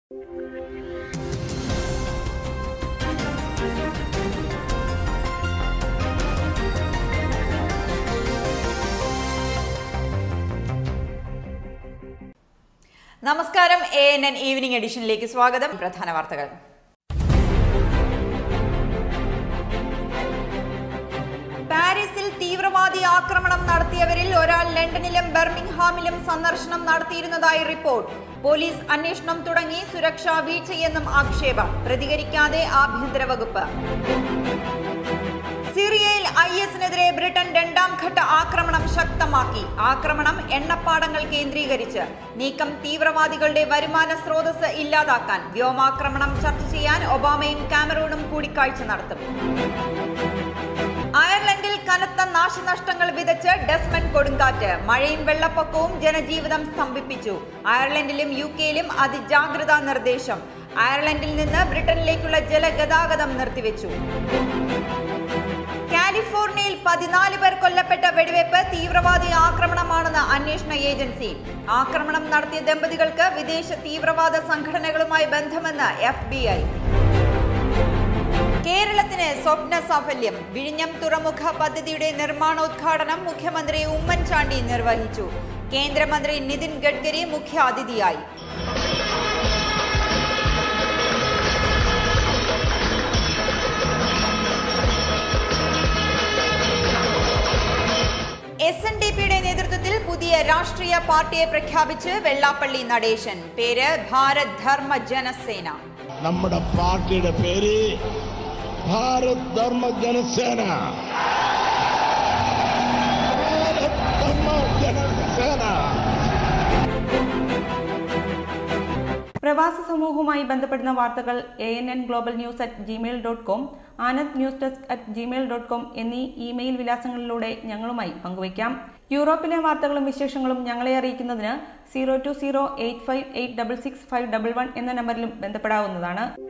നമസ്കാരം A N N evening എഡിഷനിലേക്ക് സ്വാഗതം പ്രധാന വാർത്തകൾ പാരീസിൽ തീവ്രവാദി ആക്രമണം നടത്തിയവരിൽ ഒരാൾ ലണ്ടനിലും ബർമിംഗ്ഹാമിലും സന്ദർശനം നടത്തിയിരുന്നതായി റിപ്പോർട്ട് പോലീസ് അന്വേഷണം തുടങ്ങി സുരക്ഷാ വീഴ്ചയെന്നും ആക്ഷേപം പ്രതികരിക്കാതെ ആഭ്യന്തര വകുപ്പ് സിറിയയിൽ ഐ എസിനെതിരെ ബ്രിട്ടൻ രണ്ടാം ഘട്ട ആക്രമണം ശക്തമാക്കി ആക്രമണം എണ്ണപ്പാടങ്ങൾ കേന്ദ്രീകരിച്ച് നീക്കം തീവ്രവാദികളുടെ വരുമാന സ്രോതസ് ഇല്ലാതാക്കാൻ വ്യോമാക്രമണം ചർച്ച ചെയ്യാൻ ഒബാമയും കാമറൂണും കൂടിക്കാഴ്ച നടത്തും അയർലൻഡിൽ കനത്ത നാശനഷ്ടങ്ങൾ വിതച്ച് ഡെസ്മൻ കൊടുങ്കാറ്റ് മഴയും വെള്ളപ്പൊക്കവും ജനജീവിതം സ്തംഭിപ്പിച്ചു അയർലൻഡിലും യു കെയിലും അതിജാഗ്രതാ നിർദ്ദേശം അയർലൻഡിൽ നിന്ന് ബ്രിട്ടനിലേക്കുള്ള ജലഗതാഗതം നിർത്തിവെച്ചു കാലിഫോർണിയയിൽ പതിനാല് പേർ കൊല്ലപ്പെട്ട വെടിവയ്പ് തീവ്രവാദി ആക്രമണമാണെന്ന് അന്വേഷണ ഏജൻസി ആക്രമണം നടത്തിയ ദമ്പതികൾക്ക് വിദേശ തീവ്രവാദ സംഘടനകളുമായി ബന്ധമെന്ന് എഫ് ബി ഐ കേരളത്തിന് സ്വപ്ന സാഫല്യം വിഴിഞ്ഞം തുറമുഖ പദ്ധതിയുടെ നിർമ്മാണോദ്ഘാടനം മുഖ്യമന്ത്രി ഉമ്മൻചാണ്ടി നിർവഹിച്ചു കേന്ദ്രമന്ത്രി നിതിൻ ഗഡ്കരി മുഖ്യാതിഥിയായി എസ് എൻ ഡി പിയുടെ നേതൃത്വത്തിൽ പുതിയ രാഷ്ട്രീയ പാർട്ടിയെ പ്രഖ്യാപിച്ച് വെള്ളാപ്പള്ളി നടേശൻ പേര് ഭാരത് ധർമ്മ ജനസേന നമ്മുടെ പാർട്ടിയുടെ പേര് ഭാരത് ധർമ്മ ജനസേന ഭാരത് ധർമ്മ ജനസേന പ്രവാസ സമൂഹവുമായി ബന്ധപ്പെടുന്ന വാർത്തകൾ A N N global news at Gmail dot com Anand news desk at Gmail dot com എന്നീ ഇമെയിൽ വിലാസങ്ങളിലൂടെ ഞങ്ങളുമായി പങ്കുവയ്ക്കാം യൂറോപ്പിലെ വാർത്തകളും വിശേഷങ്ങളും ഞങ്ങളെ അറിയിക്കുന്നതിന് zero two zero eight five eight double six five double one എന്ന നമ്പറിലും ബന്ധപ്പെടാവുന്നതാണ്